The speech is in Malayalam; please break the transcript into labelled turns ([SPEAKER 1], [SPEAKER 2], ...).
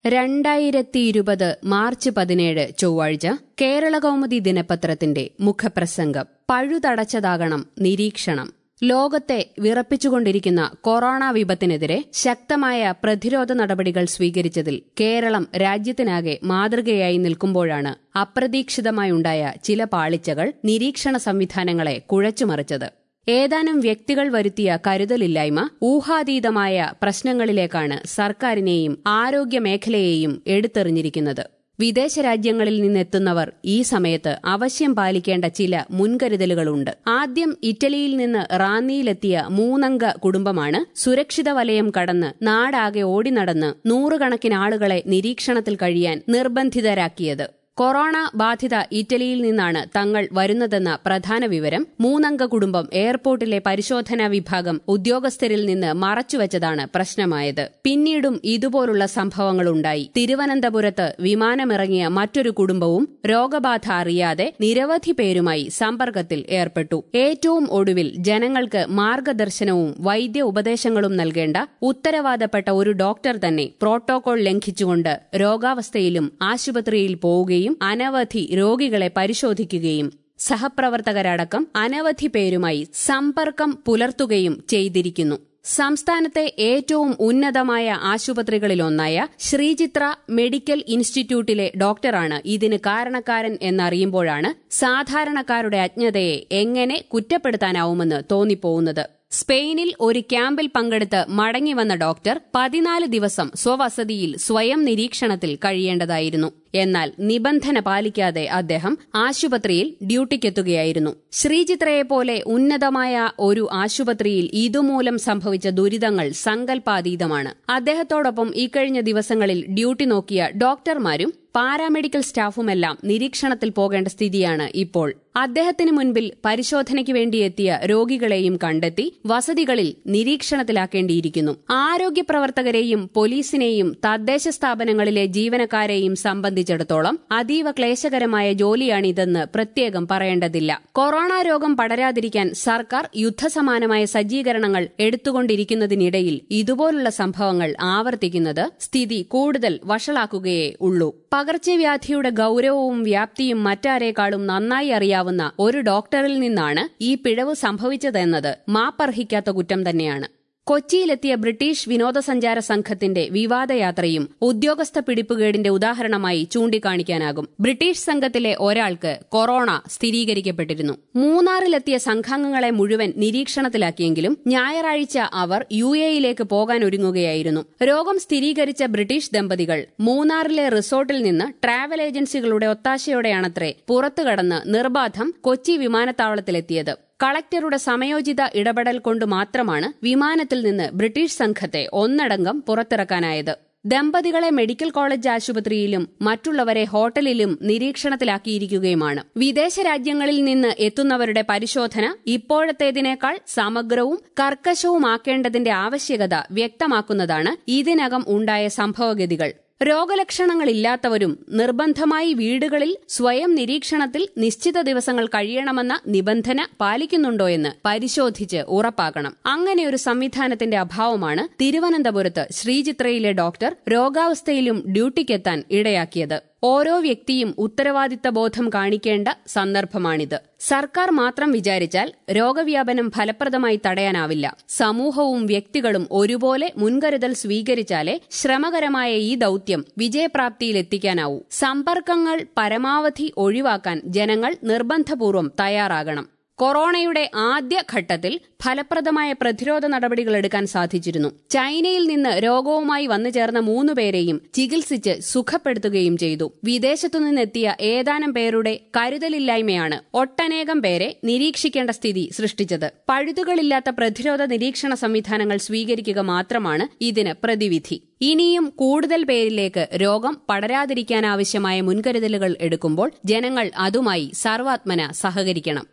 [SPEAKER 1] രണ്ടായിരത്തി ഇരുപത് മാർച്ച് പതിനേഴ് ചൊവ്വാഴ്ച കേരള കൗമുദി ദിനപത്രത്തിന്റെ മുഖപ്രസംഗം പഴുതടച്ചതാകണം നിരീക്ഷണം ലോകത്തെ വിറപ്പിച്ചുകൊണ്ടിരിക്കുന്ന കൊറോണ വിപത്തിനെതിരെ ശക്തമായ പ്രതിരോധ നടപടികൾ സ്വീകരിച്ചതിൽ കേരളം രാജ്യത്തിനാകെ മാതൃകയായി നിൽക്കുമ്പോഴാണ് അപ്രതീക്ഷിതമായുണ്ടായ ചില പാളിച്ചകൾ നിരീക്ഷണ സംവിധാനങ്ങളെ കുഴച്ചുമറിച്ചത് ഏതാനും വ്യക്തികൾ വരുത്തിയ കരുതലില്ലായ്മ ഊഹാതീതമായ പ്രശ്നങ്ങളിലേക്കാണ് സർക്കാരിനെയും ആരോഗ്യ മേഖലയെയും എടുത്തെറിഞ്ഞിരിക്കുന്നത് വിദേശ രാജ്യങ്ങളിൽ നിന്നെത്തുന്നവർ ഈ സമയത്ത് അവശ്യം പാലിക്കേണ്ട ചില മുൻകരുതലുകളുണ്ട് ആദ്യം ഇറ്റലിയിൽ നിന്ന് റാന്നിയിലെത്തിയ മൂന്നംഗ കുടുംബമാണ് സുരക്ഷിത വലയം കടന്ന് നാടാകെ ഓടി നടന്ന് നൂറുകണക്കിന് ആളുകളെ നിരീക്ഷണത്തിൽ കഴിയാൻ നിർബന്ധിതരാക്കിയത് കൊറോണ ബാധിത ഇറ്റലിയിൽ നിന്നാണ് തങ്ങൾ വരുന്നതെന്ന പ്രധാന വിവരം മൂന്നംഗ കുടുംബം എയർപോർട്ടിലെ പരിശോധനാ വിഭാഗം ഉദ്യോഗസ്ഥരിൽ നിന്ന് മറച്ചുവെച്ചതാണ് പ്രശ്നമായത് പിന്നീടും ഇതുപോലുള്ള സംഭവങ്ങളുണ്ടായി തിരുവനന്തപുരത്ത് വിമാനമിറങ്ങിയ മറ്റൊരു കുടുംബവും രോഗബാധ അറിയാതെ നിരവധി പേരുമായി സമ്പർക്കത്തിൽ ഏർപ്പെട്ടു ഏറ്റവും ഒടുവിൽ ജനങ്ങൾക്ക് മാർഗദർശനവും വൈദ്യ ഉപദേശങ്ങളും നൽകേണ്ട ഉത്തരവാദപ്പെട്ട ഒരു ഡോക്ടർ തന്നെ പ്രോട്ടോകോൾ ലംഘിച്ചുകൊണ്ട് രോഗാവസ്ഥയിലും ആശുപത്രിയിൽ പോവുകയും അനവധി രോഗികളെ പരിശോധിക്കുകയും സഹപ്രവർത്തകരടക്കം അനവധി പേരുമായി സമ്പർക്കം പുലർത്തുകയും ചെയ്തിരിക്കുന്നു സംസ്ഥാനത്തെ ഏറ്റവും ഉന്നതമായ ആശുപത്രികളിലൊന്നായ ശ്രീചിത്ര മെഡിക്കൽ ഇൻസ്റ്റിറ്റ്യൂട്ടിലെ ഡോക്ടറാണ് ഇതിന് കാരണക്കാരൻ എന്നറിയുമ്പോഴാണ് സാധാരണക്കാരുടെ അജ്ഞതയെ എങ്ങനെ കുറ്റപ്പെടുത്താനാവുമെന്ന് തോന്നിപ്പോകുന്നത് സ്പെയിനിൽ ഒരു ക്യാമ്പിൽ പങ്കെടുത്ത് മടങ്ങിവന്ന ഡോക്ടർ പതിനാല് ദിവസം സ്വവസതിയിൽ സ്വയം നിരീക്ഷണത്തിൽ കഴിയേണ്ടതായിരുന്നു എന്നാൽ നിബന്ധന പാലിക്കാതെ അദ്ദേഹം ആശുപത്രിയിൽ ഡ്യൂട്ടിക്കെത്തുകയായിരുന്നു ശ്രീചിത്രയെപ്പോലെ ഉന്നതമായ ഒരു ആശുപത്രിയിൽ ഇതുമൂലം സംഭവിച്ച ദുരിതങ്ങൾ സങ്കല്പാതീതമാണ് അദ്ദേഹത്തോടൊപ്പം ഇക്കഴിഞ്ഞ ദിവസങ്ങളിൽ ഡ്യൂട്ടി നോക്കിയ ഡോക്ടർമാരും പാരാമെഡിക്കൽ സ്റ്റാഫുമെല്ലാം നിരീക്ഷണത്തിൽ പോകേണ്ട സ്ഥിതിയാണ് ഇപ്പോൾ അദ്ദേഹത്തിന് മുൻപിൽ പരിശോധനയ്ക്ക് വേണ്ടി എത്തിയ രോഗികളെയും കണ്ടെത്തി വസതികളിൽ നിരീക്ഷണത്തിലാക്കേണ്ടിയിരിക്കുന്നു ആരോഗ്യ പ്രവർത്തകരെയും പോലീസിനെയും തദ്ദേശ സ്ഥാപനങ്ങളിലെ ജീവനക്കാരെയും സംബന്ധിച്ചിടത്തോളം അതീവ ക്ലേശകരമായ ജോലിയാണിതെന്ന് പ്രത്യേകം പറയേണ്ടതില്ല കൊറോണ രോഗം പടരാതിരിക്കാൻ സർക്കാർ യുദ്ധസമാനമായ സജ്ജീകരണങ്ങൾ എടുത്തുകൊണ്ടിരിക്കുന്നതിനിടയിൽ ഇതുപോലുള്ള സംഭവങ്ങൾ ആവർത്തിക്കുന്നത് സ്ഥിതി കൂടുതൽ വഷളാക്കുകയേ ഉള്ളൂ പകർച്ചവ്യാധിയുടെ ഗൌരവവും വ്യാപ്തിയും മറ്റാരേക്കാളും നന്നായി അറിയാവുന്ന ഒരു ഡോക്ടറിൽ നിന്നാണ് ഈ പിഴവ് സംഭവിച്ചതെന്നത് മാപ്പർഹിക്കാത്ത കുറ്റം തന്നെയാണ് കൊച്ചിയിലെത്തിയ ബ്രിട്ടീഷ് വിനോദസഞ്ചാര സംഘത്തിന്റെ വിവാദയാത്രയും ഉദ്യോഗസ്ഥ പിടിപ്പുകേടിന്റെ ഉദാഹരണമായി ചൂണ്ടിക്കാണിക്കാനാകും ബ്രിട്ടീഷ് സംഘത്തിലെ ഒരാൾക്ക് കൊറോണ സ്ഥിരീകരിക്കപ്പെട്ടിരുന്നു മൂന്നാറിലെത്തിയ സംഘാംഗങ്ങളെ മുഴുവൻ നിരീക്ഷണത്തിലാക്കിയെങ്കിലും ഞായറാഴ്ച അവർ യു എയിലേക്ക് പോകാൻ ഒരുങ്ങുകയായിരുന്നു രോഗം സ്ഥിരീകരിച്ച ബ്രിട്ടീഷ് ദമ്പതികൾ മൂന്നാറിലെ റിസോർട്ടിൽ നിന്ന് ട്രാവൽ ഏജൻസികളുടെ ഒത്താശയോടെയാണത്രേ പുറത്തുകടന്ന് നിർബാധം കൊച്ചി വിമാനത്താവളത്തിലെത്തിയത് കളക്ടറുടെ സമയോചിത ഇടപെടൽ കൊണ്ട് മാത്രമാണ് വിമാനത്തിൽ നിന്ന് ബ്രിട്ടീഷ് സംഘത്തെ ഒന്നടങ്കം പുറത്തിറക്കാനായത് ദമ്പതികളെ മെഡിക്കൽ കോളേജ് ആശുപത്രിയിലും മറ്റുള്ളവരെ ഹോട്ടലിലും നിരീക്ഷണത്തിലാക്കിയിരിക്കുകയുമാണ് വിദേശ രാജ്യങ്ങളിൽ നിന്ന് എത്തുന്നവരുടെ പരിശോധന ഇപ്പോഴത്തേതിനേക്കാൾ സമഗ്രവും കർക്കശവുമാക്കേണ്ടതിന്റെ ആവശ്യകത വ്യക്തമാക്കുന്നതാണ് ഇതിനകം ഉണ്ടായ സംഭവഗതികൾ രോഗലക്ഷണങ്ങളില്ലാത്തവരും നിർബന്ധമായി വീടുകളിൽ സ്വയം നിരീക്ഷണത്തിൽ നിശ്ചിത ദിവസങ്ങൾ കഴിയണമെന്ന നിബന്ധന പാലിക്കുന്നുണ്ടോയെന്ന് പരിശോധിച്ച് ഉറപ്പാക്കണം അങ്ങനെയൊരു സംവിധാനത്തിന്റെ അഭാവമാണ് തിരുവനന്തപുരത്ത് ശ്രീചിത്രയിലെ ഡോക്ടർ രോഗാവസ്ഥയിലും ഡ്യൂട്ടിക്കെത്താൻ ഇടയാക്കിയത് ഓരോ വ്യക്തിയും ഉത്തരവാദിത്ത ബോധം കാണിക്കേണ്ട സന്ദർഭമാണിത് സർക്കാർ മാത്രം വിചാരിച്ചാൽ രോഗവ്യാപനം ഫലപ്രദമായി തടയാനാവില്ല സമൂഹവും വ്യക്തികളും ഒരുപോലെ മുൻകരുതൽ സ്വീകരിച്ചാലേ ശ്രമകരമായ ഈ ദൌത്യം വിജയപ്രാപ്തിയിലെത്തിക്കാനാവൂ സമ്പർക്കങ്ങൾ പരമാവധി ഒഴിവാക്കാൻ ജനങ്ങൾ നിർബന്ധപൂർവ്വം തയ്യാറാകണം കൊറോണയുടെ ആദ്യ ഘട്ടത്തിൽ ഫലപ്രദമായ പ്രതിരോധ നടപടികൾ എടുക്കാൻ സാധിച്ചിരുന്നു ചൈനയിൽ നിന്ന് രോഗവുമായി വന്നു ചേർന്ന മൂന്ന് പേരെയും ചികിത്സിച്ച് സുഖപ്പെടുത്തുകയും ചെയ്തു വിദേശത്തു നിന്നെത്തിയ ഏതാനും പേരുടെ കരുതലില്ലായ്മയാണ് ഒട്ടനേകം പേരെ നിരീക്ഷിക്കേണ്ട സ്ഥിതി സൃഷ്ടിച്ചത് പഴുതുകളില്ലാത്ത പ്രതിരോധ നിരീക്ഷണ സംവിധാനങ്ങൾ സ്വീകരിക്കുക മാത്രമാണ് ഇതിന് പ്രതിവിധി ഇനിയും കൂടുതൽ പേരിലേക്ക് രോഗം പടരാതിരിക്കാനാവശ്യമായ മുൻകരുതലുകൾ എടുക്കുമ്പോൾ ജനങ്ങൾ അതുമായി സർവാത്മന സഹകരിക്കണം